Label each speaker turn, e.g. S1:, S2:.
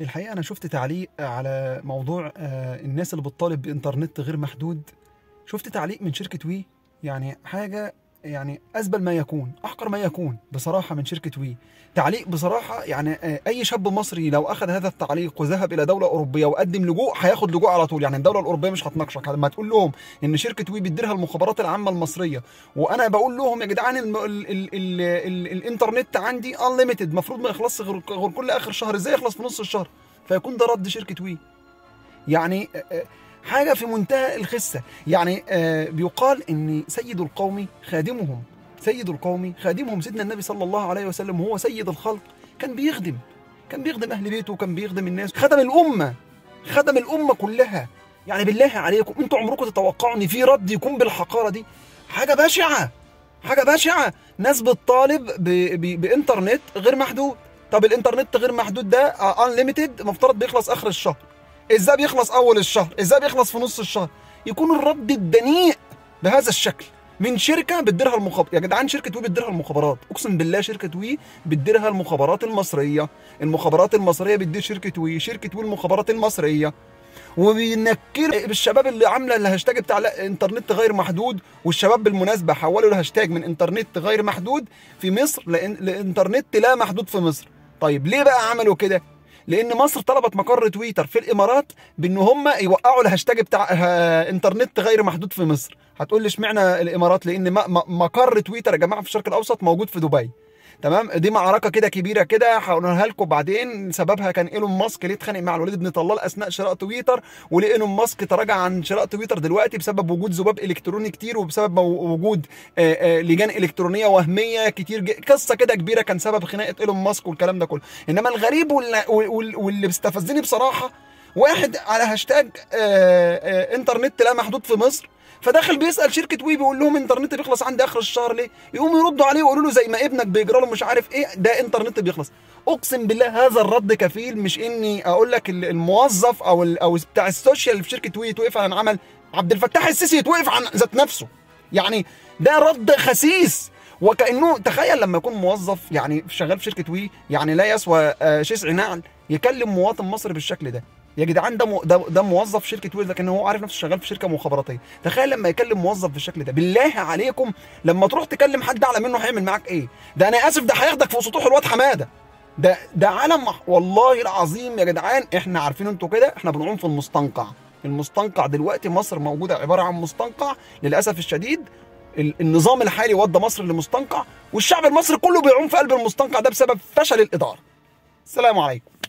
S1: الحقيقة أنا شفت تعليق على موضوع آه، الناس اللي بتطالب بإنترنت غير محدود شفت تعليق من شركة وي يعني حاجة يعني أزبل ما يكون أحقر ما يكون بصراحة من شركة وي تعليق بصراحة يعني آه، أي شاب مصري لو أخذ هذا التعليق وذهب إلى دولة أوروبية وقدم لجوء هياخد لجوء على طول يعني الدولة الأوروبية مش هتناقشك لما تقول لهم إن شركة وي بتديرها المخابرات العامة المصرية وأنا بقول لهم يا جدعان الم... ال... ال... ال... ال... الإنترنت عندي unlimited المفروض ما يخلصش غير غير كل آخر شهر إزاي يخلص في نص الشهر فيكون ده رد شركة وي يعني آه، آه، حاجة في منتهى الخسة يعني آه، بيقال ان سيد القوم خادمهم سيد القوم خادمهم سيدنا النبي صلى الله عليه وسلم وهو سيد الخلق كان بيخدم كان بيخدم اهل بيته وكان بيخدم الناس خدم الامه خدم الامه كلها يعني بالله عليكم انتوا عمركم تتوقعوا ان في رد يكون بالحقاره دي حاجه بشعه حاجه بشعه ناس بتطالب ب... ب... بانترنت غير محدود طب الانترنت غير محدود ده انليميتد مفترض بيخلص اخر الشهر ازاي بيخلص اول الشهر ازاي بيخلص في نص الشهر يكون الرد الدنيء بهذا الشكل من شركه بتديرها المخابرات يا جدعان شركه وي بتديرها المخابرات اقسم بالله شركه وي بتديرها المخابرات المصريه المخابرات المصريه بتدير شركه وي شركه وي المخابرات المصريه وبينكروا بالشباب اللي عامله الهاشتاج بتاع لا انترنت غير محدود والشباب بالمناسبه حولوا الهاشتاج من انترنت غير محدود في مصر لان لانترنت لا محدود في مصر طيب ليه بقى عملوا كده لان مصر طلبت مقر تويتر في الامارات بان هم يوقعوا الهاشتاج بتاع آه، انترنت غير محدود في مصر هتقول لي اشمعنى الامارات لان م- م- مقر تويتر يا جماعه في الشرق الاوسط موجود في دبي تمام دي معركه كده كبيره كده هقولها لكم بعدين سببها كان ايلون ماسك ليه اتخانق مع الوليد بن طلال اثناء شراء تويتر وليه ايلون ماسك تراجع عن شراء تويتر دلوقتي بسبب وجود ذباب الكتروني كتير وبسبب مو- وجود آه، آه، لجان الكترونيه وهميه كتير ج- قصه كده كبيره كان سبب خناقه ايلون ماسك والكلام ده كله انما الغريب واللي, واللي, واللي بيستفزني بصراحه واحد على هاشتاج آه، آه، انترنت لا محدود في مصر فداخل بيسال شركه وي بيقول لهم انترنت بيخلص عندي اخر الشهر ليه؟ يقوموا يردوا عليه ويقولوا له زي ما ابنك بيجرى له مش عارف ايه ده انترنت بيخلص. اقسم بالله هذا الرد كفيل مش اني اقول لك ال- الموظف او ال- او بتاع السوشيال اللي في شركه وي يتوقف عن عمل عبد الفتاح السيسي يتوقف عن ذات نفسه. يعني ده رد خسيس وكانه تخيل لما يكون موظف يعني شغال في شركه وي يعني لا يسوى آه، شسع نعل يكلم مواطن مصري بالشكل ده يا جدعان ده مو- ده, ده موظف شركه وي لكن هو عارف نفسه شغال في شركه مخابراتيه تخيل لما يكلم موظف بالشكل ده بالله عليكم لما تروح تكلم حد اعلى منه هيعمل معاك ايه ده انا اسف ده هياخدك فوق سطوح الواد حماده ده ده عالم مح- والله العظيم يا جدعان احنا عارفين انتوا كده احنا بنعوم في المستنقع المستنقع دلوقتي مصر موجوده عباره عن مستنقع للاسف الشديد ال- النظام الحالي ودى مصر لمستنقع والشعب المصري كله بيعوم في قلب المستنقع ده بسبب فشل الاداره السلام عليكم